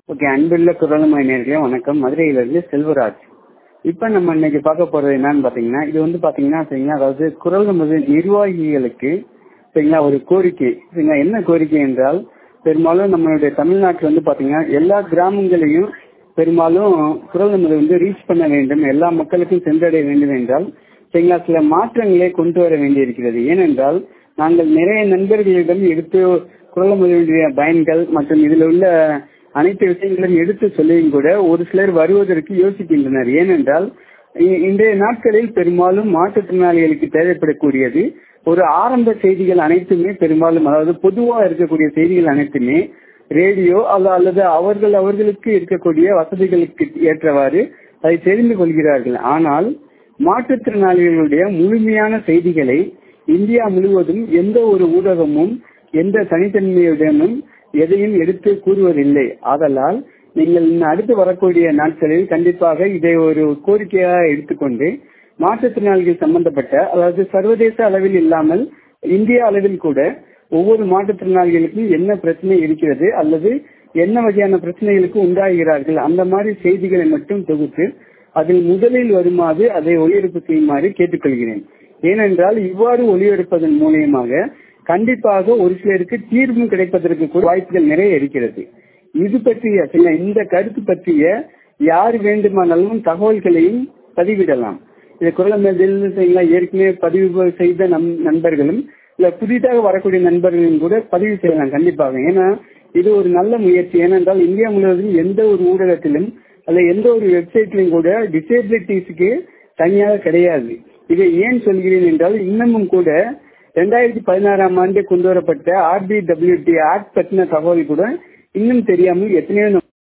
okay அன்புள்ள குரலமாய் நேர்களே வணக்கம் மதுரையிலிருந்து செல்வராஜ் இப்ப நம்ம இன்னைக்கு பார்க்க போறது என்னன்னு பாத்தீங்கன்னா இது வந்து பாத்தீங்கன்னா சரிங்களா அதாவது குரல் நமது நிர்வாகிகளுக்கு சரிங்களா ஒரு கோரிக்கை சரிங்களா என்ன கோரிக்கை என்றால் பெரும்பாலும் நம்மளுடைய தமிழ்நாட்டில் வந்து பாத்தீங்கன்னா எல்லா கிராமங்களையும் பெரும்பாலும் குரல் நமது வந்து ரீச் பண்ண வேண்டும் எல்லா மக்களுக்கும் சென்றடைய வேண்டும் என்றால் சரிங்களா சில மாற்றங்களை கொண்டு வர வேண்டியிருக்கிறது ஏனென்றால் நாங்கள் நிறைய நண்பர்களிடம் எடுத்து குரல் நமதுடைய பயன்கள் மற்றும் இதில் உள்ள அனைத்து விஷயங்களையும் எடுத்து சொல்லியும் கூட ஒரு சிலர் வருவதற்கு யோசிக்கின்றனர் ஏனென்றால் இன்றைய நாட்களில் பெரும்பாலும் மாற்றுத்திறனாளிகளுக்கு தேவைப்படக்கூடியது ஒரு ஆரம்ப செய்திகள் அனைத்துமே பெரும்பாலும் அதாவது பொதுவாக இருக்கக்கூடிய செய்திகள் அனைத்துமே ரேடியோ அல்லது அவர்கள் அவர்களுக்கு இருக்கக்கூடிய வசதிகளுக்கு ஏற்றவாறு அதை தெரிந்து கொள்கிறார்கள் ஆனால் மாற்றுத்திறனாளிகளுடைய முழுமையான செய்திகளை இந்தியா முழுவதும் எந்த ஒரு ஊடகமும் எந்த தனித்தன்மையுடனும் எதையும் எடுத்து கூறுவதில்லை ஆதலால் நீங்கள் அடுத்து வரக்கூடிய நாட்களில் கண்டிப்பாக இதை ஒரு கோரிக்கையாக எடுத்துக்கொண்டு மாற்றுத்திறனாளிகள் சம்பந்தப்பட்ட அதாவது சர்வதேச அளவில் இல்லாமல் இந்திய அளவில் கூட ஒவ்வொரு மாற்றுத்திறனாளிகளுக்கும் என்ன பிரச்சனை இருக்கிறது அல்லது என்ன வகையான பிரச்சனைகளுக்கு உண்டாகிறார்கள் அந்த மாதிரி செய்திகளை மட்டும் தொகுத்து அதில் முதலில் வருமாறு அதை ஒளிபரப்பு செய்யுமாறு கேட்டுக்கொள்கிறேன் ஏனென்றால் இவ்வாறு ஒளிபரப்பதன் மூலியமாக கண்டிப்பாக ஒரு சிலருக்கு தீர்வும் கிடைப்பதற்கு கூட வாய்ப்புகள் நிறைய இருக்கிறது இது பற்றிய இந்த கருத்து பற்றிய யார் வேண்டுமானாலும் தகவல்களையும் பதிவிடலாம் இது குரலமதில் ஏற்கனவே பதிவு செய்த நம் நண்பர்களும் இல்ல புதிதாக வரக்கூடிய நண்பர்களும் கூட பதிவு செய்யலாம் கண்டிப்பாக ஏன்னா இது ஒரு நல்ல முயற்சி ஏனென்றால் இந்தியா முழுவதும் எந்த ஒரு ஊடகத்திலும் அல்ல எந்த ஒரு வெப்சைட்லையும் கூட டிசேபிலிட்டிஸ்க்கு தனியாக கிடையாது இதை ஏன் சொல்கிறேன் என்றால் இன்னமும் கூட ரெண்டாயிரத்தி பதினாறாம் ஆண்டு கொண்டு வரப்பட்ட ஆர்பிடபிள்யூடி ஆக்ட் பற்றின தகவல் கூட இன்னும் தெரியாமல் எத்தனையோ